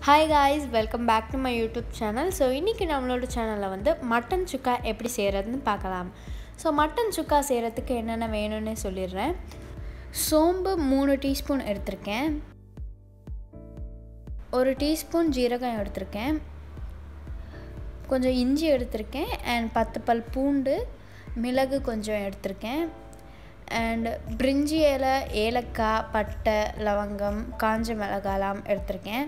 hi guys welcome back to my YouTube channel so இன்றைக்கி நம்மளோட சேனலில் வந்து மட்டன் சுக்கா எப்படி செய்கிறதுன்னு பார்க்கலாம் ஸோ மட்டன் சுக்கா செய்கிறதுக்கு என்னென்ன வேணும்னு சொல்லிடுறேன் சோம்பு மூணு டீஸ்பூன் எடுத்திருக்கேன் ஒரு டீஸ்பூன் ஜீரகம் எடுத்திருக்கேன் கொஞ்சம் இஞ்சி எடுத்திருக்கேன் அண்ட் பத்து பல் பூண்டு மிளகு கொஞ்சம் எடுத்திருக்கேன் அண்ட் பிரிஞ்சி இலை ஏலக்காய் பட்டை லவங்கம் காஞ்ச மிளகாலாம் எடுத்திருக்கேன்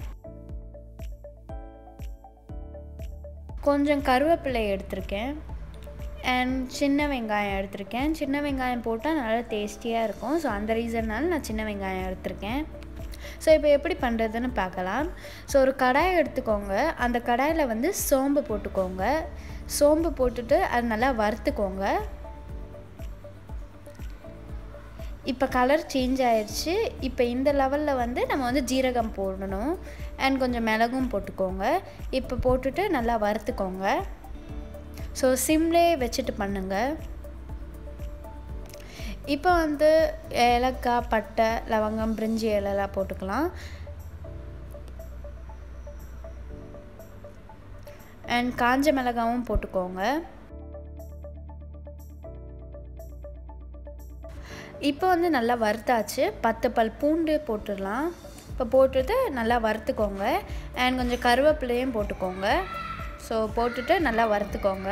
கொஞ்சம் கருவேப்பிலை எடுத்திருக்கேன் அண்ட் சின்ன வெங்காயம் எடுத்திருக்கேன் சின்ன வெங்காயம் போட்டால் நல்லா டேஸ்டியாக இருக்கும் ஸோ அந்த ரீசன்னால நான் சின்ன வெங்காயம் எடுத்திருக்கேன் ஸோ இப்போ எப்படி பண்ணுறதுன்னு பார்க்கலாம் ஸோ ஒரு கடாய் எடுத்துக்கோங்க அந்த கடாயில் வந்து சோம்பு போட்டுக்கோங்க சோம்பு போட்டுட்டு அது நல்லா வறுத்துக்கோங்க இப்போ கலர் சேஞ்ச் ஆயிடுச்சு இப்போ இந்த லெவலில் வந்து நம்ம வந்து ஜீரகம் போடணும் அண்ட் கொஞ்சம் மிளகும் போட்டுக்கோங்க இப்போ போட்டுட்டு நல்லா வறுத்துக்கோங்க ஸோ சிம்லே வச்சுட்டு பண்ணுங்கள் இப்போ வந்து ஏலக்காய் பட்டை லவங்கம் பிரிஞ்சி இலைலாம் போட்டுக்கலாம் அண்ட் காஞ்ச மிளகாவும் போட்டுக்கோங்க இப்போ வந்து நல்லா வறுத்தாச்சு பத்து பல் பூண்டு போட்டுடலாம் இப்போ போட்டுட்டு நல்லா வறுத்துக்கோங்க அண்ட் கொஞ்சம் கருவேப்பிலையும் போட்டுக்கோங்க ஸோ போட்டுட்டு நல்லா வறுத்துக்கோங்க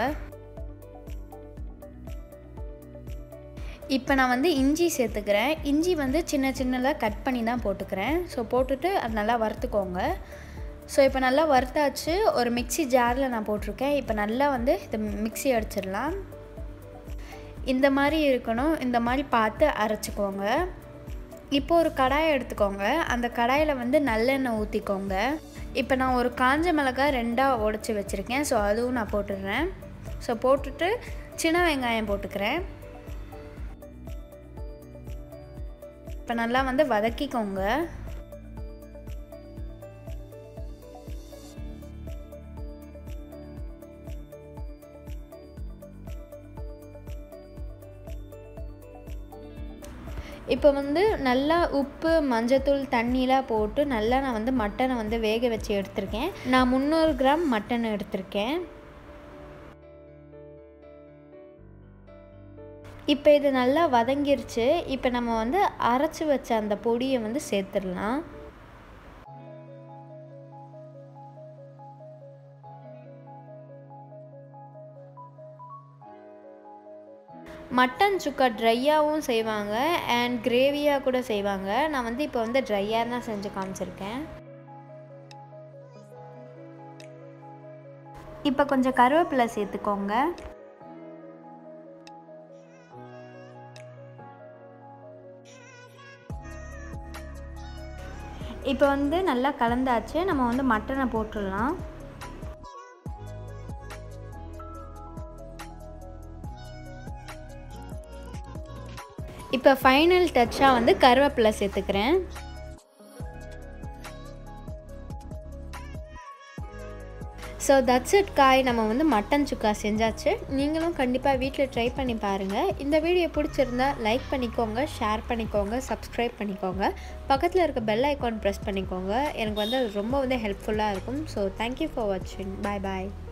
இப்போ நான் வந்து இஞ்சி சேர்த்துக்கிறேன் இஞ்சி வந்து சின்ன சின்னதாக கட் பண்ணி தான் போட்டுக்கிறேன் ஸோ போட்டுட்டு அது நல்லா வறுத்துக்கோங்க ஸோ இப்போ நல்லா வறுத்தாச்சு ஒரு மிக்சி ஜாரில் நான் போட்டிருக்கேன் இப்போ நல்லா வந்து இதை மிக்சி அடிச்சிடலாம் இந்த மாதிரி இருக்கணும் இந்த மாதிரி பார்த்து அரைச்சிக்கோங்க இப்போ ஒரு கடாயை எடுத்துக்கோங்க அந்த கடாயில் வந்து நல்லெண்ணெய் ஊற்றிக்கோங்க இப்போ நான் ஒரு காஞ்ச மிளகாய் ரெண்டாக உடச்சி வச்சுருக்கேன் ஸோ அதுவும் நான் போட்டுடுறேன் ஸோ போட்டுட்டு சின்ன வெங்காயம் போட்டுக்கிறேன் இப்போ நல்லா வந்து வதக்கிக்கோங்க இப்போ வந்து நல்லா உப்பு மஞ்சத்தூள் தண்ணிலாம் போட்டு நல்லா நான் வந்து மட்டனை வந்து வேக வச்சு எடுத்திருக்கேன் நான் முந்நூறு கிராம் மட்டன் எடுத்திருக்கேன் இப்போ இது நல்லா வதங்கிருச்சு இப்போ நம்ம வந்து அரைச்சி வச்ச அந்த பொடியை வந்து சேர்த்துடலாம் மட்டன் சுக்கா ட்ரையாகவும் செய்வாங்க அண்ட் கிரேவியாக கூட செய்வாங்க நான் வந்து இப்போ வந்து ட்ரையாக தான் செஞ்சு காமிச்சிருக்கேன் இப்போ கொஞ்சம் கருவேப்பிலை சேர்த்துக்கோங்க இப்போ வந்து நல்லா கலந்தாச்சு நம்ம வந்து மட்டனை போட்டுடலாம் இப்போ ஃபைனல் டச்சாக வந்து கருவேப்பிலை சேர்த்துக்கிறேன் ஸோ தட்ஸ் இட் காய் நம்ம வந்து மட்டன் சுக்கா செஞ்சாச்சு நீங்களும் கண்டிப்பாக வீட்டில் ட்ரை பண்ணி பாருங்கள் இந்த வீடியோ பிடிச்சிருந்தா லைக் பண்ணிக்கோங்க ஷேர் பண்ணிக்கோங்க சப்ஸ்கிரைப் பண்ணிக்கோங்க பக்கத்தில் இருக்க பெல் ஐக்கான் ப்ரெஸ் பண்ணிக்கோங்க எனக்கு வந்து அது ரொம்ப வந்து ஹெல்ப்ஃபுல்லாக இருக்கும் ஸோ தேங்க்யூ ஃபார் வாட்சிங் பாய் பாய்